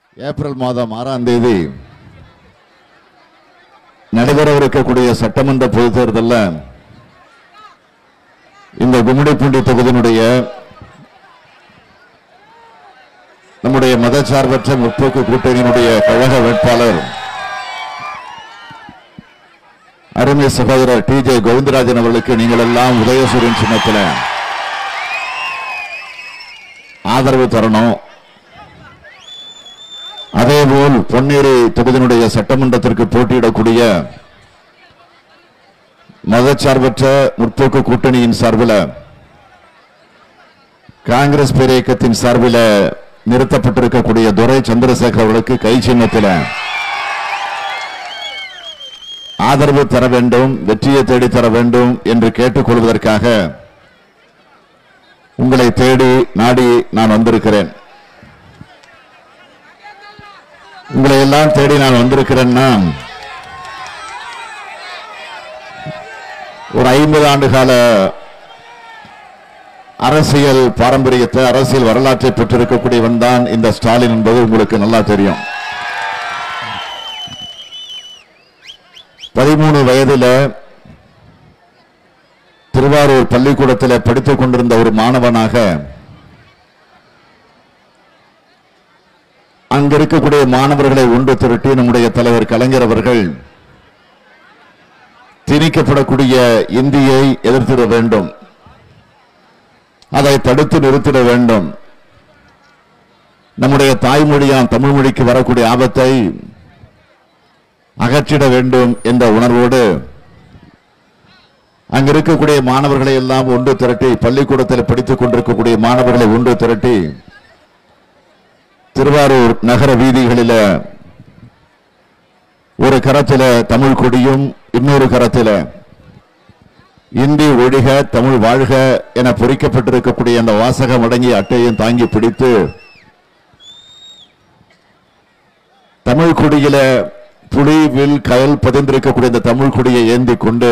April மாதம் ஆறாம் தேதி நடைபெறவிருக்கக்கூடிய சட்டமன்ற பொதுத் தேர்தலில் இந்த கும்மிடிப்பூண்டி தொகுதியினுடைய நம்முடைய மதச்சார்பற்ற முற்போக்கு கூட்டணியினுடைய கழக வேட்பாளர் அருமை சகோதரர் டி ஜே கோவிந்தராஜன் அவர்களுக்கு நீங்கள் எல்லாம் உதயசூரியன் சின்னத்தில் ஆதரவு தரணும் அதேபோல் பொன்னேரி தொகுதியினுடைய சட்டமன்றத்திற்கு போட்டியிடக்கூடிய மதச்சார்பற்ற முற்போக்கு கூட்டணியின் சார்பில் காங்கிரஸ் பேரியக்கத்தின் சார்பில் நிறுத்தப்பட்டிருக்கக்கூடிய துரை சந்திரசேகர் அவர்களுக்கு கை சின்னத்தில் ஆதரவு தர வேண்டும் வெற்றியை தேடி தர வேண்டும் என்று கேட்டுக்கொள்வதற்காக உங்களை தேடி நாடி நான் வந்திருக்கிறேன் உங்களை எல்லாம் தேடி நான் வந்திருக்கிறேன்னா ஒரு ஐம்பது ஆண்டு கால அரசியல் பாரம்பரியத்தை அரசியல் வரலாற்றை பெற்றிருக்கக்கூடியவன் தான் இந்த ஸ்டாலின் என்பது உங்களுக்கு நல்லா தெரியும் பதிமூணு வயதில திருவாரூர் பள்ளிக்கூடத்தில் படித்துக் கொண்டிருந்த ஒரு மாணவனாக அங்க இருக்கக்கூடிய மாணவர்களை ஒன்று திரட்டி நம்முடைய தலைவர் கலைஞர் அவர்கள் திணிக்கப்படக்கூடிய இந்தியை எதிர்த்திட வேண்டும் அதை தடுத்து நிறுத்திட வேண்டும் நம்முடைய தாய்மொழியாம் தமிழ் மொழிக்கு வரக்கூடிய ஆபத்தை அகற்றிட வேண்டும் என்ற உணர்வோடு அங்க இருக்கக்கூடிய மாணவர்களை எல்லாம் ஒன்று திரட்டி பள்ளிக்கூடத்தில் படித்துக் கொண்டிருக்கக்கூடிய மாணவர்களை ஒன்று திரட்டி திருவாரூர் நகர வீதிகளில ஒரு கரத்தில தமிழ் கொடியும் இன்னொரு கரத்தில இந்தி ஒழிக தமிழ் வாழ்க என பொறிக்கப்பட்டிருக்கக்கூடிய அந்த வாசகம் அடங்கிய அட்டையும் தாங்கி பிடித்து தமிழ் கொடியில புலி வில் கயல் பதிந்திருக்கக்கூடிய இந்த தமிழ் கொடியை ஏந்தி கொண்டு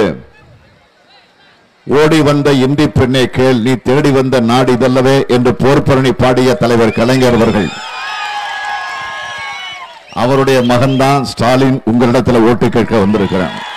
ஓடி வந்த இந்தி பெண்ணை கேள் நீ தேடி வந்த நாடு இதல்லவே என்று போர்ப்பரணி பாடிய தலைவர் கலைஞர் அவர்கள் அவருடைய மகன்தான் ஸ்டாலின் உங்களிடத்துல ஓட்டு கேட்க வந்திருக்கிறான்